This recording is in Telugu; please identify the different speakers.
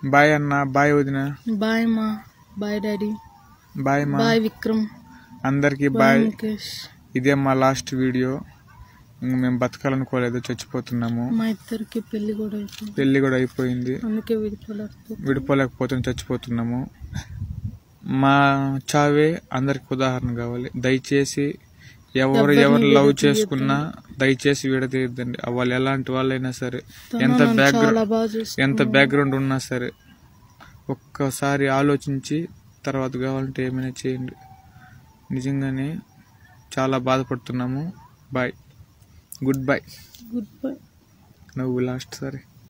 Speaker 1: బాయ్ అన్న బాయ్ వదిన
Speaker 2: బాయ్ మా బాయ్ డాడీ
Speaker 1: బాయ్ మా
Speaker 2: బాయ్ విక్రమ్
Speaker 1: అందరికి
Speaker 2: బాయ్
Speaker 1: బాయ్
Speaker 2: ముఖేష్
Speaker 1: ఇదే మా లాస్ట్ వీడియో ఇంక మేము బతకాలనుకోలేదు చచ్చిపోతున్నాము
Speaker 2: మా ఇద్దరికి పెళ్లి కూడా అయిపోయింది
Speaker 1: పెళ్లి కూడా అయిపోయింది
Speaker 2: అందుకే విడిపోలేదు
Speaker 1: విడిపోలేకపోతే చచ్చిపోతున్నాము మా చావే అందరికి ఉదాహరణ కావాలి దయచేసి ఎవరు
Speaker 2: ఎవరిని
Speaker 1: ఎవరు లవ్
Speaker 2: విడదీయొద్దు.
Speaker 1: చేసుకున్నా దయచేసి విడదీయద్దండి వాళ్ళు ఎలాంటి వాళ్ళైనా సరే
Speaker 2: తను
Speaker 1: ఎంత
Speaker 2: నన్ను
Speaker 1: బ్యాక్గ్రౌండ్
Speaker 2: చాలా బాగా చూసుకున్నాడు.
Speaker 1: ఎంత బ్యాక్గ్రౌండ్ ఉన్నా సరే ఒక్కసారి ఆలోచించి తర్వాత కావాలంటే ఏమైనా చేయండి నిజంగానే చాలా బాధపడుతున్నాము bye goodbye
Speaker 2: goodbye
Speaker 1: నువ్వు లాస్ట్ సరే